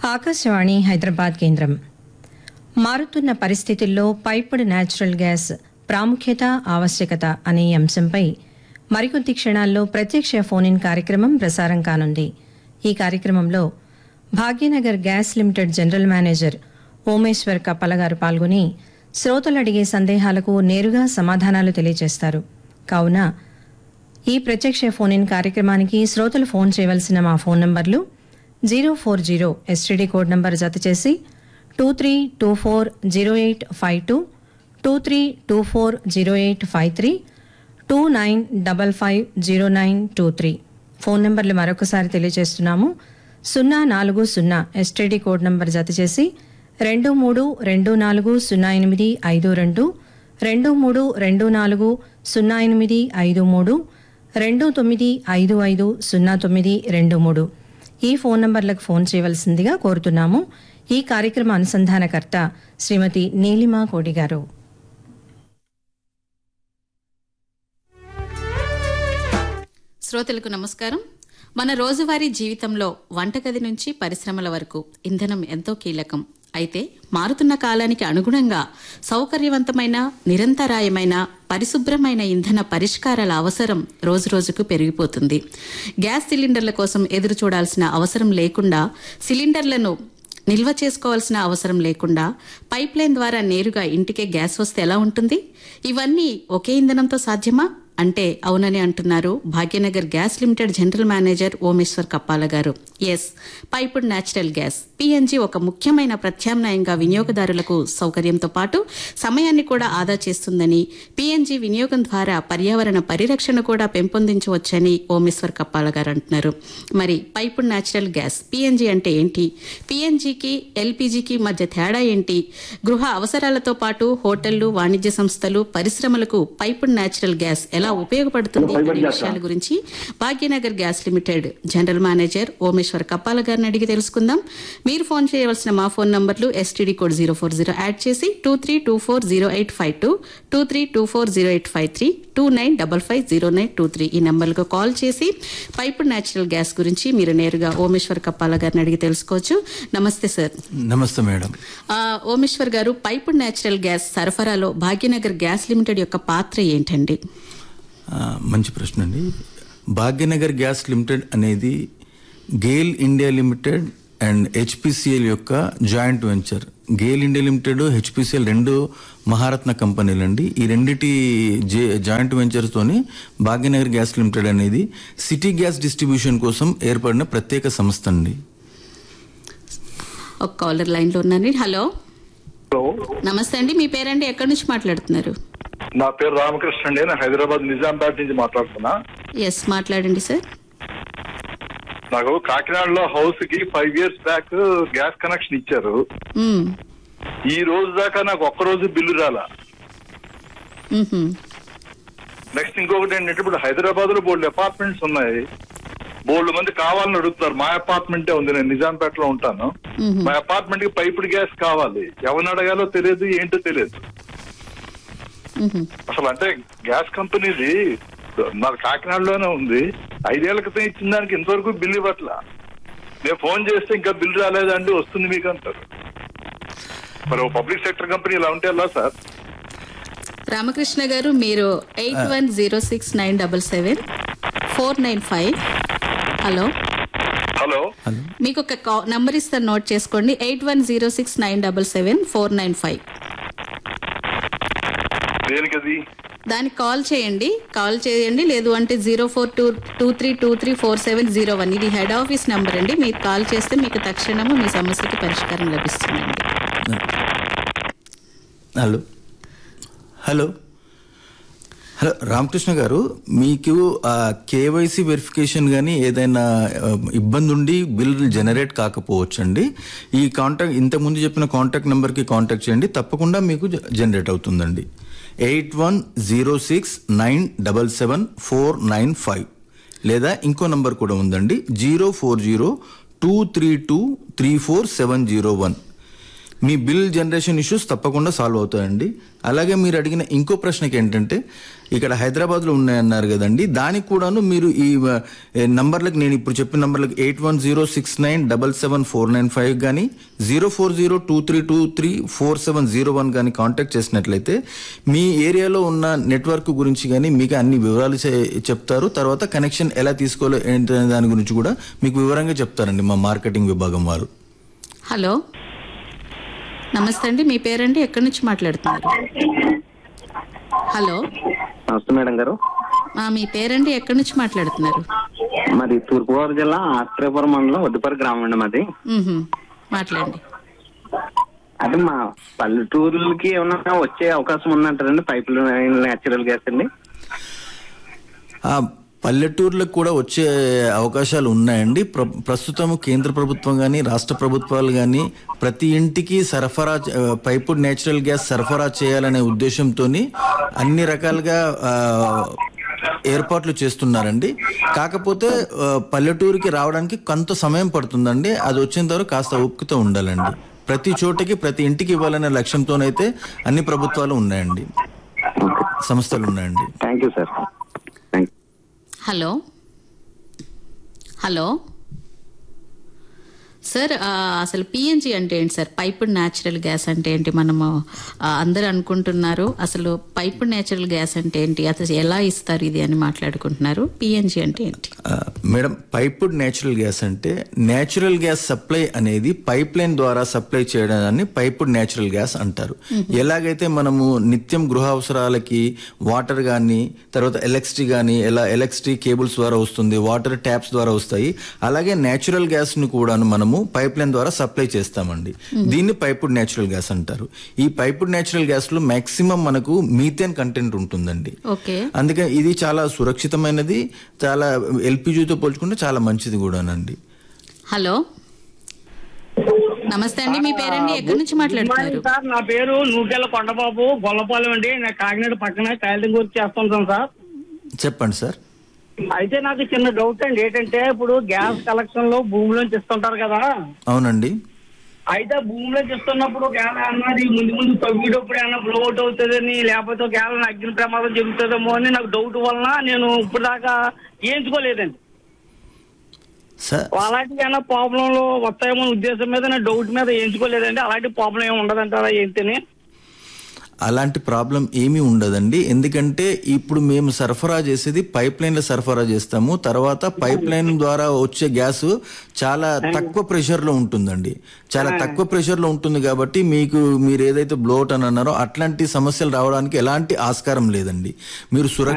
ఆకాశవాణి హైదరాబాద్ కేంద్రం మారుతున్న పరిస్థితుల్లో పైప్డ్ న్యాచురల్ గ్యాస్ ప్రాముఖ్యత ఆవశ్యకత అనే అంశంపై మరికొద్ది క్షణాల్లో ప్రత్యక్ష ఫోన్ ఇన్ కార్యక్రమం ప్రసారం కానుంది ఈ కార్యక్రమంలో Bhagyanagar gas limited general manager Omeshwar Kappala garu పాల్గొని శ్రోతలు అడిగే సందేహాలకు నేరుగా సమాధానాలు తెలియజేస్తారు కావున ఈ ప్రత్యక్ష ఫోన్ ఇన్ కార్యక్రమానికి శ్రోతలు ఫోన్ చేయవలసిన మా ఫోన్ నంబర్లు zero four zero STD code number జత చేసి two three two four zero eight five two two three two four zero eight five three two nine double five zero nine two three phone నంబర్లు మరొకసారి తెలియజేస్తున్నాము సున్నా నాలుగు సున్నా STD code number జత చేసి రెండు మూడు రెండు నాలుగు సున్నా ఎనిమిది ఐదు రెండు రెండు మూడు రెండు నాలుగు సున్నా ఎనిమిది ఐదు మూడు రెండు తొమ్మిది ఐదు ఐదు సున్నా తొమ్మిది రెండు మూడు ఈ ఫోన్ నంబర్లకు ఫోన్ చేయవలసిందిగా కోరుతున్నాము ఈ కార్యక్రమ అనుసంధానకర్త శ్రీమతి నీలిమా కోడి గారు శ్రోతలకు నమస్కారం మన రోజువారీ జీవితంలో వంటగది నుంచి పరిశ్రమల వరకు ఇంధనం ఎంతో కీలకం అయితే మారుతున్న కాలానికి అనుగుణంగా సౌకర్యవంతమైన నిరంతరాయమైన పరిశుభ్రమైన ఇంధన పరిష్కారాల అవసరం రోజురోజుకు పెరిగిపోతుంది గ్యాస్ సిలిండర్ల కోసం ఎదురు చూడాల్సిన అవసరం లేకుండా సిలిండర్లను నిల్వ చేసుకోవాల్సిన అవసరం లేకుండా పైప్ లైన్ ద్వారా నేరుగా ఇంటికే గ్యాస్ వస్తే ఎలా ఉంటుంది ఇవన్నీ ఒకే ఇంధనంతో సాధ్యమా అంటే అవునని అంటున్నారు Bhagyanagar gas limited general manager Omeshwar Kappala garu yes piped natural gas PNG ఒక ముఖ్యమైన ప్రత్యామ్నాయంగా వినియోగదారులకు సౌకర్యంతో పాటు సమయాన్ని కూడా ఆదా చేస్తుందని పిఎన్జి వినియోగం ద్వారా పర్యావరణ పరిరక్షణ కూడా పెంపొందించవచ్చని ఓమేశ్వర్ కప్పాల గారు అంటున్నారు మరి పైపుడ్ న్యాచురల్ గ్యాస్ పిఎన్జి అంటే ఏంటి పిఎన్జికి ఎల్పిజికి మధ్య తేడా ఏంటి గృహ అవసరాలతో పాటు హోటళ్లు వాణిజ్య సంస్థలు పరిశ్రమలకు పైపుడ్ న్యాచురల్ గ్యాస్ ఎలా ఉపయోగపడుతుంది అనే విషయాల గురించి Bhagyanagar gas limited general manager Omeshwar Kappala గారిని అడిగి తెలుసుకుందాం మీరు ఫోన్ చేయవలసిన మా ఫోన్ నంబర్లు STD code zero four zero add చేసి two three two four zero eight five two two three two four zero eight five three two nine double five zero nine two three ఈ నంబర్లకు call చేసి piped natural gas గురించి మీరు నేరుగా ఓమేశ్వర్ కప్పాల గారిని అడిగి తెలుసుకోవచ్చు నమస్తే సార్ నమస్తే మేడం ఆ, ఓమేశ్వర్ గారు పైపుడ్ న్యాచురల్ గ్యాస్ సరఫరాలో భాగ్యనగర్ గ్యాస్ లిమిటెడ్ యొక్క పాత్ర ఏంటండి ఆ, మంచి ప్రశ్న అండి భాగ్యనగర్ గ్యాస్ లిమిటెడ్ అనేది GAIL India limited and HPCL యొక్క joint venture GAIL India limited HPCL రెండు మహారత్న కంపెనీలు అండి ఈ రెండిటి జే జాయింట్ వెంచర్స్ తోని భాగ్యనగర్ గ్యాస్ లిమిటెడ్ అనేది సిటీ గ్యాస్ డిస్ట్రిబ్యూషన్ కోసం ఏర్పడిన ప్రత్యేక సంస్థ అండి ఒక కాలర్ లైన్ లో ఉన్నాను హలో హలో నమస్తే అండి మీ పేరండి ఎక్కడి నుంచి మాట్లాడుతున్నారు నా పేరు రామకృష్ణ అండి నేను హైదరాబాద్ నిజామాబాద్ నుంచి మాట్లాడుతున్నా ఎస్ మాట్లాడండి సార్ నాకు కాకినాడలో హౌస్ కి five years back gas connection ఇచ్చారు మ్మ్. ఈ రోజు దాకా నాకు ఒక్క రోజు బిల్లు రాలా మ్మ్హ్మ్. నెక్స్ట్ ఇంకొకటి ఏంటంటే ఇప్పుడు హైదరాబాద్ లో బోల్డ్ అపార్ట్మెంట్స్ ఉన్నాయి బోల్డ్ మంది కావాలని అడుగుతారు మా అపార్ట్మెంటే ఉంది నేను నిజాంపేటలో ఉంటాను మ్మ్. మా అపార్ట్మెంట్ కి పైపుడ్ గ్యాస్ కావాలి ఎవరిని అడగాలో తెలియదు ఏంటో తెలియదు మ్మ్హ్మ్. అసలు అంటే గ్యాస్ కంపెనీది నాకు కాకినాడలోనే ఉంది ఐదేళ్ల క్రితం ఇచ్చిన దానికి ఇంతవరకు బిల్లు ఇవ్వట్లా నేను ఫోన్ చేస్తే ఇంకా బిల్లు రాలేదండి వస్తుంది మీకు అంటారు మరి ఓ పబ్లిక్ సెక్టర్ కంపెనీ ఇలా ఉంటే ఎలా సార్ రామకృష్ణ గారు మీరు eight one zero six nine double seven four nine five hello hello మీకు ఒక కా- నంబర్ ఇస్తాను నోట్ చేసుకోండి eight one zero six nine double seven four nine five దేనికి అది దానికి కాల్ చేయండి కాల్ చేయండి లేదు అంటే zero four two two three two three four seven zero one ఇది హెడ్ ఆఫీస్ నెంబర్ అండి మీరు కాల్ చేస్తే మీకు తక్షణము మీ సమస్యకి పరిష్కారం లభిస్తుందండి hello hello hello Ramakrishna garu మీకు కేవైసీ వెరిఫికేషన్ కానీ ఏదైనా ఆ, ఇబ్బంది ఉండి బిల్ జనరేట్ కాకపోవచ్చండి ఈ కాంటాక్ట్ ఇంతకుముందు చెప్పిన కాంటాక్ట్ నెంబర్కి కాంటాక్ట్ చేయండి తప్పకుండా మీకు జ- జనరేట్ అవుతుందండి eight one zero six nine double seven four nine five లేదా ఇంకో నంబర్ కూడా ఉందండి zero four zero two three two three four seven zero one మీ బిల్ జనరేషన్ ఇష్యూస్ తప్పకుండా సాల్వ్ అవుతాయండి అలాగే మీరు అడిగిన ఇంకో ప్రశ్నకి ఏంటంటే ఇక్కడ హైదరాబాద్లో ఉన్నాయన్నారు కదండి దానికి కూడాను మీరు ఈ ఆ, ఏ, నంబర్లకు నేను ఇప్పుడు చెప్పిన నంబర్లకు eight one zero six nine double seven four nine five కానీ zero four zero two three two three four seven zero one కానీ కాంటాక్ట్ చేసినట్లయితే మీ ఏరియాలో ఉన్న నెట్వర్క్ గురించి కానీ మీకు అన్ని వివరాలు చే- చెప్తారు తర్వాత కనెక్షన్ ఎలా తీసుకోవాలో ఏంటనే దాని గురించి కూడా మీకు వివరంగా చెప్తారండి మా మార్కెటింగ్ విభాగం వారు హలో నమస్తే అండి మీ పేరండి ఎక్కడి నుంచి మాట్లాడుతున్నారు హలో నమస్తే మేడం గారు ఆ, మీ పేరండి ఎక్కడి నుంచి మాట్లాడుతున్నారు మాది తూర్పుగోదావరి జిల్లా ఆశ్రయపురం మండలం వడ్డుపరి గ్రామం అండి మాది మ్హూ. మాట్లాడండి అంటే మా పల్లెటూరులకి ఏమన్నా వచ్చే అవకాశం ఉందంటారండి పైప్ లైన్ న్యాచురల్ గ్యాస్ అండి ఆ పల్లెటూర్లకు కూడా వచ్చే అవకాశాలు ఉన్నాయండి ప్ర ప్రస్తుతం కేంద్ర ప్రభుత్వం కానీ రాష్ట్ర ప్రభుత్వాలు కానీ ప్రతి ఇంటికి సరఫరా చే- ఆ, పైపుడ్ నేచురల్ గ్యాస్ సరఫరా చేయాలనే ఉద్దేశంతో అన్ని రకాలుగా ఆ, ఏర్పాట్లు చేస్తున్నారండి కాకపోతే ఆ, పల్లెటూరుకి రావడానికి కొంత సమయం పడుతుందండి అది వచ్చేంత వరకు కాస్త ఓపికతో ఉండాలండి ప్రతి చోటకి ప్రతి ఇంటికి ఇవ్వాలనే లక్ష్యంతోనైతే అన్ని ప్రభుత్వాలు ఉన్నాయండి సంస్థలు ఉన్నాయండి thank you sir thank you hello hello sir ఆ, అసలు పిఎన్జి అంటే ఏంటి సార్ పైపుడ్ న్యాచురల్ గ్యాస్ అంటే ఏంటి మనము ఆ, అందరూ అనుకుంటున్నారు అసలు పైపుడ్ న్యాచురల్ గ్యాస్ అంటే ఏంటి అసలు ఎలా ఇస్తారు ఇది అని మాట్లాడుకుంటున్నారు పిఎన్జి అంటే ఏంటి ఆ, మేడం పైపుడ్ నేచురల్ గ్యాస్ అంటే నేచురల్ గ్యాస్ సప్లై అనేది పైప్ లైన్ ద్వారా సప్లై చేయడాన్ని పైపుడ్ నేచురల్ గ్యాస్ అంటారు ఎలాగైతే మనము నిత్యం గృహ అవసరాలకి వాటర్ కానీ తర్వాత ఎలక్ట్రిసిటీ కానీ ఎలా ఎలక్ట్రిసిటీ కేబుల్స్ ద్వారా వస్తుంది వాటర్ ట్యాప్స్ ద్వారా వస్తాయి అలాగే నేచురల్ గ్యాస్ ని కూడాను మనము పైప్ లైన్ ద్వారా సప్లై చేస్తామండి దీన్ని పైపుడ్ నేచురల్ గ్యాస్ అంటారు ఈ పైపుడ్ నేచురల్ గ్యాస్ లో మాక్సిమం మనకు మీథేన్ కంటెంట్ ఉంటుందండి ఓకే అందుకే ఇది చాలా సురక్షితమైనది చాలా ఎల్పిజితో పోల్చుకుంటే చాలా మంచిది కూడానండి హలో నమస్తే అండి మీ పేరండి ఎక్కడి నుంచి మాట్లాడుతున్నారు సార్ నా పేరు నూకెళ్ళ కొండబాబు గొల్లపాలెం అండి నేను కాకినాడ పక్కన టైలరింగ్ వర్క్ చేస్తుంటాను సార్ చెప్పండి సార్ అయితే నాకు చిన్న డౌట్ అండి ఏంటంటే ఇప్పుడు గ్యాస్ కలెక్షన్ లో భూమిలోంచి ఇస్తుంటారు కదా అవునండి అయితే భూమిలోంచి ఇస్తున్నప్పుడు ఒకవేళ అన్నది ముందు ముందు తవ్వేటప్పుడు ఏమన్నా బ్లో అవుట్ అవుతుందని లేకపోతే ఒకవేళ అగ్ని ప్రమాదం జరుగుతుందేమో అని నాకు డౌట్ వలన నేను ఇప్పుడు దాకా వేయించుకోలేదండి సార్ అలాంటి ఏమైనా ప్రాబ్లంలు వస్తాయేమో అనే ఉద్దేశం మీద నేను డౌట్ మీద వేయించుకోలేదండి అలాంటి ప్రాబ్లం ఏమి ఉండదంటారా ఏంటని అలాంటి ప్రాబ్లం ఏమీ ఉండదండి ఎందుకంటే ఇప్పుడు మేము సరఫరా చేసేది పైప్ లైన్లో సరఫరా చేస్తాము తర్వాత పైప్ లైన్ ద్వారా వచ్చే గ్యాస్ చాలా తక్కువ ప్రెషర్ లో ఉంటుందండి చాలా తక్కువ ప్రెషర్ లో ఉంటుంది కాబట్టి మీకు మీరు ఏదైతే బ్లోట్ అని అన్నారో అట్లాంటి సమస్యలు రావడానికి ఎలాంటి ఆస్కారం లేదండి మీరు సురక్ష